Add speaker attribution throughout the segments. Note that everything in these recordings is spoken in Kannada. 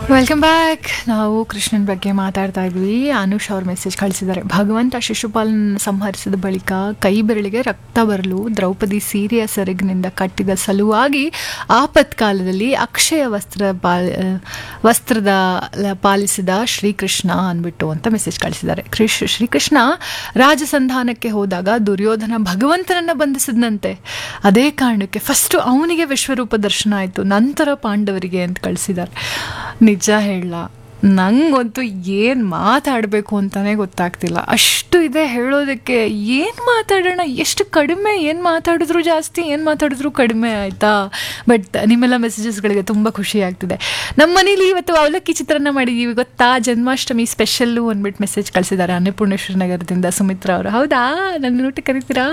Speaker 1: ವೆಲ್ಕಮ್ ಬ್ಯಾಕ್ ನಾವು ಕೃಷ್ಣನ್ ಬಗ್ಗೆ ಮಾತಾಡ್ತಾ ಇದ್ವಿ ಅನುಷ್ ಅವ್ರ ಮೆಸೇಜ್ ಕಳಿಸಿದ್ದಾರೆ ಭಗವಂತ ಶಿಶುಪಾಲನ್ ಸಂಹರಿಸಿದ ಬಳಿಕ ಕೈ ಬೆರಳಿಗೆ ರಕ್ತ ಬರಲು ದ್ರೌಪದಿ ಸೀರೆಯ ಸೆರಗಿನಿಂದ ಕಟ್ಟಿದ ಸಲುವಾಗಿ ಆಪತ್ಕಾಲದಲ್ಲಿ ಅಕ್ಷಯ ವಸ್ತ್ರ ಪಾಲ್ ವಸ್ತ್ರದ ಲ- ಪಾಲಿಸಿದ ಶ್ರೀಕೃಷ್ಣ ಅಂದ್ಬಿಟ್ಟು ಅಂತ ಮೆಸೇಜ್ ಕಳಿಸಿದ್ದಾರೆ ಕೃಷ್ ಶ್ರೀಕೃಷ್ಣ ರಾಜಸಂಧಾನಕ್ಕೆ ಹೋದಾಗ ದುರ್ಯೋಧನ ಭಗವಂತನನ್ನ ಬಂಧಿಸಿದಂತೆ ಅದೇ ಕಾರಣಕ್ಕೆ ಫಸ್ಟ್ ಅವನಿಗೆ ವಿಶ್ವರೂಪ ದರ್ಶನ ಆಯಿತು ನಂತರ ಪಾಂಡವರಿಗೆ ಅಂತ ಕಳಿಸಿದ್ದಾರೆ ನಿಜ ಹೇಳ ನಂಗಂತೂ ಏನು ಮಾತಾಡಬೇಕು ಅಂತಲೇ ಗೊತ್ತಾಗ್ತಿಲ್ಲ ಅಷ್ಟು ಇದೆ ಹೇಳೋದಕ್ಕೆ ಏನು ಮಾತಾಡೋಣ ಎಷ್ಟು ಕಡಿಮೆ ಏನು ಮಾತಾಡಿದ್ರು ಜಾಸ್ತಿ ಏನು ಮಾತಾಡಿದ್ರು ಕಡಿಮೆ ಆಯಿತಾ ಬಟ್ ನಿಮ್ಮೆಲ್ಲ ಮೆಸೇಜಸ್ಗಳಿಗೆ ತುಂಬ ಖುಷಿ ಆಗ್ತಿದೆ ನಮ್ಮ ಮನೇಲಿ ಇವತ್ತು ಅವಲಕ್ಕಿ ಚಿತ್ರಾನ್ನ ಮಾಡಿದ್ದೀವಿ ಗೊತ್ತಾ ಜನ್ಮಾಷ್ಟಮಿ ಸ್ಪೆಷಲ್ಲು ಅಂದ್ಬಿಟ್ಟು ಮೆಸೇಜ್ ಕಳಿಸಿದ್ದಾರೆ ಅನ್ನಪೂರ್ಣೇಶ್ವರ ನಗರದಿಂದ ಸುಮಿತ್ರಾ ಅವರು ಹೌದಾ ನನ್ನ ಊಟ ಕರಿತೀರಾ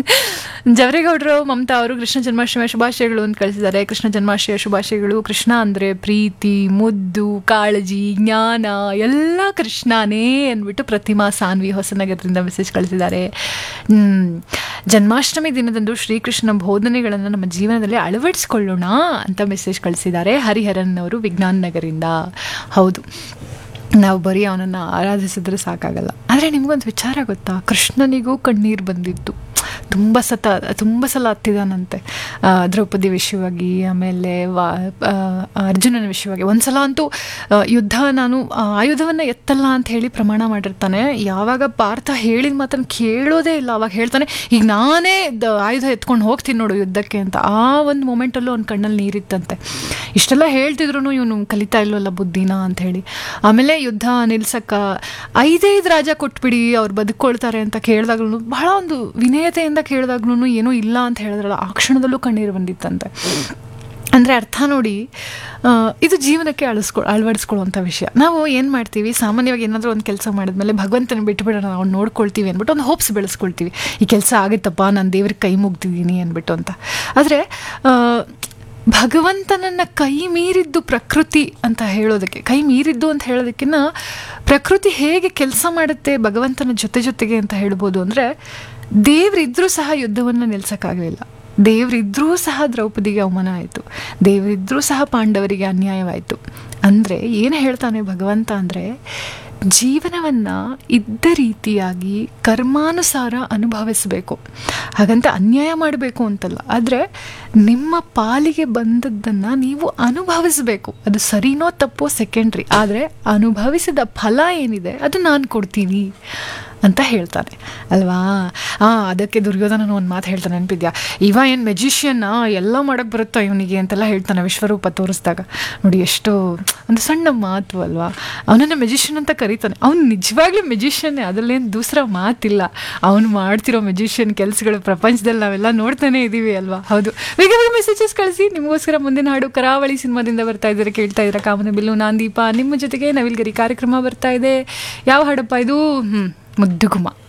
Speaker 1: ಜವರೇಗೌಡರು ಮಮತಾ ಅವರು ಕೃಷ್ಣ ಜನ್ಮಾಷ್ಟಮಿಯ ಶುಭಾಶಯಗಳು ಅಂತ ಕಳಿಸಿದ್ದಾರೆ ಕೃಷ್ಣ ಜನ್ಮಾಷ್ಟಮಿಯ ಶುಭಾಶಯಗಳು ಕೃಷ್ಣ ಅಂದರೆ ಪ್ರೀತಿ ಮುದ್ದು ಕಾಳಜಿ ಜ್ಞಾನ ಎಲ್ಲ ಕೃಷ್ಣನೇ ಅಂದ್ಬಿಟ್ಟು ಪ್ರತಿಮಾ ಸಾನ್ವಿ ಹೊಸನಗರದಿಂದ ಮೆಸೇಜ್ ಕಳಿಸಿದ್ದಾರೆ ಹ್ಮ್. ಜನ್ಮಾಷ್ಟಮಿ ದಿನದಂದು ಶ್ರೀಕೃಷ್ಣ ಬೋಧನೆಗಳನ್ನು ನಮ್ಮ ಜೀವನದಲ್ಲಿ ಅಳವಡಿಸ್ಕೊಳ್ಳೋಣ ಅಂತ ಮೆಸೇಜ್ ಕಳಿಸಿದ್ದಾರೆ ಹರಿಹರನ್ ಅವರು ವಿಜ್ಞಾನ ನಗರಿಂದ ಹೌದು ನಾವು ಬರೀ ಅವನನ್ನು ಆರಾಧಿಸಿದ್ರೆ ಸಾಕಾಗಲ್ಲ ಆದರೆ ನಿಮಗೊಂದು ವಿಚಾರ ಗೊತ್ತಾ ಕೃಷ್ಣನಿಗೂ ಕಣ್ಣೀರು ಬಂದಿತ್ತು ತುಂಬ ಸತ ತುಂಬ ಸಲ ಹತ್ತಿದಾನಂತೆ ಆ, ದ್ರೌಪದಿ ವಿಷಯವಾಗಿ ಆಮೇಲೆ ವಾ ಆ, ಅರ್ಜುನನ ವಿಷಯವಾಗಿ ಒಂದು ಸಲ ಅಂತೂ ಆ, ಯುದ್ಧ ನಾನು ಆ, ಆಯುಧವನ್ನು ಎತ್ತಲ್ಲ ಅಂತ ಹೇಳಿ ಪ್ರಮಾಣ ಮಾಡಿರ್ತಾನೆ ಯಾವಾಗ ಪಾರ್ಥ ಹೇಳಿದ ಮಾತನ್ನು ಕೇಳೋದೇ ಇಲ್ಲ ಅವಾಗ ಹೇಳ್ತಾನೆ ಈಗ ನಾನೇ ದ- ಆಯುಧ ಎತ್ಕೊಂಡು ಹೋಗ್ತೀನಿ ನೋಡು ಯುದ್ಧಕ್ಕೆ ಅಂತ ಆ ಒಂದು ಮೊಮೆಂಟಲ್ಲೂ ಅವ್ನ ಕಣ್ಣಲ್ಲಿ ನೀರಿತ್ತಂತೆ ಇಷ್ಟೆಲ್ಲ ಹೇಳ್ತಿದ್ರು ಇವನು ಕಲಿತಾ ಇಲ್ವಲ್ಲ ಬುದ್ಧಿನ ಅಂತ ಹೇಳಿ ಆಮೇಲೆ ಯುದ್ಧ ನಿಲ್ಸಕ್ಕ ಐದೈದು ರಾಜ ಕೊಟ್ಬಿಡಿ ಅವ್ರು ಬದುಕೊಳ್ತಾರೆ ಅಂತ ಕೇಳಿದಾಗ್ಲೂ ಬಹಳ ಒಂದು ವಿನಯತೆಯಿಂದ ಕೇಳಿದಾಗ್ಲೂ ಏನೂ ಇಲ್ಲ ಅಂತ ಹೇಳಿದ್ರಲ್ಲ ಆ ಕ್ಷಣದಲ್ಲೂ ಕಣ್ಣೀರು ಬಂದಿತ್ತಂತೆ ಅಂದರೆ ಅರ್ಥ ನೋಡಿ ಆ, ಇದು ಜೀವನಕ್ಕೆ ಅಳಿಸ್ಕೊ ಅಳವಡಿಸ್ಕೊಳ್ಳುವಂಥ ವಿಷಯ ನಾವು ಏನು ಮಾಡ್ತೀವಿ ಸಾಮಾನ್ಯವಾಗಿ ಏನಾದರೂ ಒಂದು ಕೆಲಸ ಮಾಡಿದ್ಮೇಲೆ ಭಗವಂತನ ಬಿಟ್ಬಿಡೋಣ ಅವ್ನು ನೋಡ್ಕೊಳ್ತೀವಿ ಅಂದ್ಬಿಟ್ಟು ಒಂದು ಹೋಪ್ಸ್ ಬೆಳೆಸ್ಕೊಳ್ತೀವಿ ಈ ಕೆಲಸ ಆಗುತ್ತಪ್ಪ ನಾನು ದೇವ್ರಿಗೆ ಕೈ ಮುಗ್ದಿದ್ದೀನಿ ಅಂದ್ಬಿಟ್ಟು ಅಂತ ಆದರೆ ಭಗವಂತನನ್ನ ಕೈ ಮೀರಿದ್ದು ಪ್ರಕೃತಿ ಅಂತ ಹೇಳೋದಕ್ಕೆ ಕೈ ಮೀರಿದ್ದು ಅಂತ ಹೇಳೋದಕ್ಕಿಂತ ಪ್ರಕೃತಿ ಹೇಗೆ ಕೆಲಸ ಮಾಡುತ್ತೆ ಭಗವಂತನ ಜೊತೆ ಜೊತೆಗೆ ಅಂತ ಹೇಳ್ಬೋದು ಅಂದರೆ ದೇವರಿದ್ರೂ ಸಹ ಯುದ್ಧವನ್ನು ನಿಲ್ಸೋಕ್ಕಾಗಲಿಲ್ಲ ದೇವರಿದ್ರೂ ಸಹ ದ್ರೌಪದಿಗೆ ಅವಮಾನ ಆಯಿತು ದೇವರಿದ್ರೂ ಸಹ ಪಾಂಡವರಿಗೆ ಅನ್ಯಾಯವಾಯಿತು ಅಂದರೆ ಏನು ಹೇಳ್ತಾನೆ ಭಗವಂತ ಅಂದರೆ ಜೀವನವನ್ನು ಇದ್ದ ರೀತಿಯಾಗಿ ಕರ್ಮಾನುಸಾರ ಅನುಭವಿಸಬೇಕು ಹಾಗಂತ ಅನ್ಯಾಯ ಮಾಡಬೇಕು ಅಂತಲ್ಲ ಆದರೆ ನಿಮ್ಮ ಪಾಲಿಗೆ ಬಂದದ್ದನ್ನು ನೀವು ಅನುಭವಿಸಬೇಕು ಅದು ಸರಿನೋ ತಪ್ಪೋ ಸೆಕೆಂಡ್ರಿ ಆದರೆ ಅನುಭವಿಸಿದ ಫಲ ಏನಿದೆ ಅದು ನಾನು ಕೊಡ್ತೀನಿ ಅಂತ ಹೇಳ್ತಾನೆ ಅಲ್ವಾ ಹಾಂ ಅದಕ್ಕೆ ದುರ್ಯೋಧನನ ಒಂದು ಮಾತು ಹೇಳ್ತಾನೆ ನೆನಪಿದ್ಯಾ ಇವ ಏನು ಮೆಜಿಷಿಯನ್ನ ಎಲ್ಲ ಮಾಡೋಕ್ಕೆ ಬರುತ್ತೋ ಇವನಿಗೆ ಅಂತೆಲ್ಲ ಹೇಳ್ತಾನೆ ವಿಶ್ವರೂಪ ತೋರಿಸಿದಾಗ ನೋಡಿ ಎಷ್ಟು ಒಂದು ಸಣ್ಣ ಮಾತು ಅಲ್ವಾ ಅವನನ್ನು ಮೆಜಿಷಿಯನ್ ಅಂತ ಕರೀತಾನೆ ಅವ್ನು ನಿಜವಾಗ್ಲೂ ಮೆಜಿಷಿಯನ್ನೇ ಅದರಲ್ಲೇನು ದೂಸರ ಮಾತಿಲ್ಲ ಅವನು ಮಾಡ್ತಿರೋ ಮೆಜಿಷಿಯನ್ ಕೆಲಸಗಳು ಪ್ರಪಂಚದಲ್ಲಿ ನಾವೆಲ್ಲ ನೋಡ್ತಾನೆ ಇದ್ದೀವಿ ಅಲ್ವಾ ಹೌದು ಬೇಗ ಬೇಗ ಮೆಸೇಜಸ್ ಕಳಿಸಿ ನಿಮಗೋಸ್ಕರ ಮುಂದಿನ ಹಾಡು ಕರಾವಳಿ ಸಿನಿಮಾದಿಂದ ಬರ್ತಾ ಇದ್ದಾರೆ ಕೇಳ್ತಾ ಇದ್ದೀರಾ ಕಾಮನ ಬಿಲ್ಲು ನಾನ್ ದೀಪ ನಿಮ್ಮ ಜೊತೆಗೆ ನವಿಲ್ಗರಿ ಕಾರ್ಯಕ್ರಮ ಬರ್ತಾ ಇದೆ ಯಾವ ಹಾಡಪ್ಪ ಇದು ಹ್ಞೂ ಮುದ್ದುಗುಮ